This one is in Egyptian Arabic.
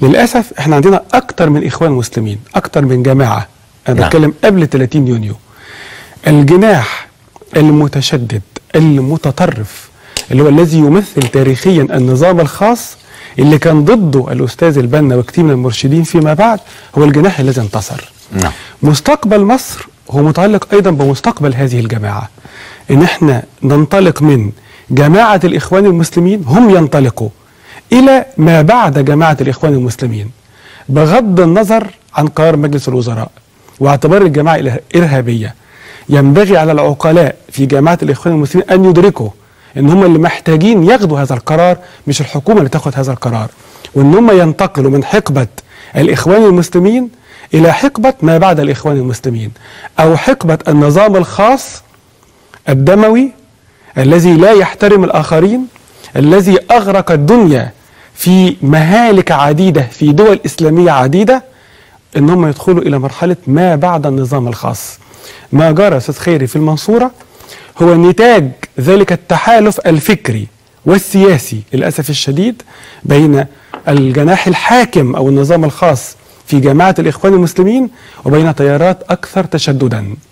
للاسف احنا عندنا اكتر من اخوان مسلمين اكتر من جماعه انا نعم. بتكلم قبل 30 يونيو الجناح المتشدد المتطرف اللي هو الذي يمثل تاريخيا النظام الخاص اللي كان ضده الاستاذ البنا وكثير من المرشدين فيما بعد هو الجناح الذي انتصر نعم مستقبل مصر هو متعلق ايضا بمستقبل هذه الجماعه ان احنا ننطلق من جماعه الاخوان المسلمين هم ينطلقوا الى ما بعد جماعه الاخوان المسلمين بغض النظر عن قرار مجلس الوزراء واعتبار الجماعه الإر- ارهابيه ينبغي على العقلاء في جماعه الاخوان المسلمين ان يدركوا ان هم اللي محتاجين ياخدوا هذا القرار مش الحكومه اللي تاخد هذا القرار وان هم ينتقلوا من حقبه الاخوان المسلمين الى حقبه ما بعد الاخوان المسلمين او حقبه النظام الخاص الدموي الذي لا يحترم الاخرين الذي اغرق الدنيا في مهالك عديده في دول اسلاميه عديده ان هم يدخلوا الى مرحله ما بعد النظام الخاص. ما جرى استاذ خيري في المنصوره هو نتاج ذلك التحالف الفكري والسياسي للاسف الشديد بين الجناح الحاكم او النظام الخاص في جماعه الاخوان المسلمين وبين تيارات اكثر تشددا.